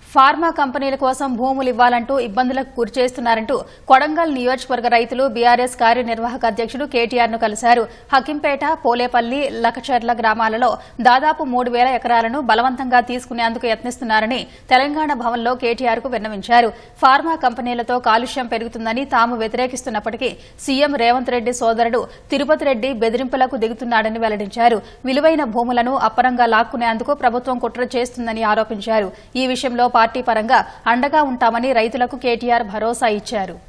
pharma కంపెనీల కోసం భూములు ఇవ్వాలంటూ ఇబ్బందులకు గురిచేస్తున్నారంటూ కొడంగల్ నియోజకవర్గ రైతులు బీఆర్ఎస్ కార్యనిర్వాహక అధ్యక్షుడు కేటీఆర్ ను కలిశారు హకింపేట పోలేపల్లి లకచర్ల గ్రామాలలో దాదాపు మూడు వేల ఎకరాలను బలవంతంగా తీసుకునేందుకు యత్నిస్తున్నారని తెలంగాణ భవన్లో కేటీఆర్ కు విన్నవించారు ఫార్మా కంపెనీలతో కాలుష్యం పెరుగుతుందని తాము వ్యతిరేకిస్తున్నప్పటికీ సీఎం రేవంత్ రెడ్డి సోదరుడు తిరుపతి రెడ్డి బెదిరింపులకు దిగుతున్నాడని వెల్లడించారు విలువైన భూములను అప్పరంగా లాక్కునేందుకు ప్రభుత్వం కుట్ర చేస్తుందని ఆరోపించారు ఈ విషయంలో పార్టీ పరంగా అండగా ఉంటామని రైతులకు కేటీఆర్ భరోసా ఇచ్చారు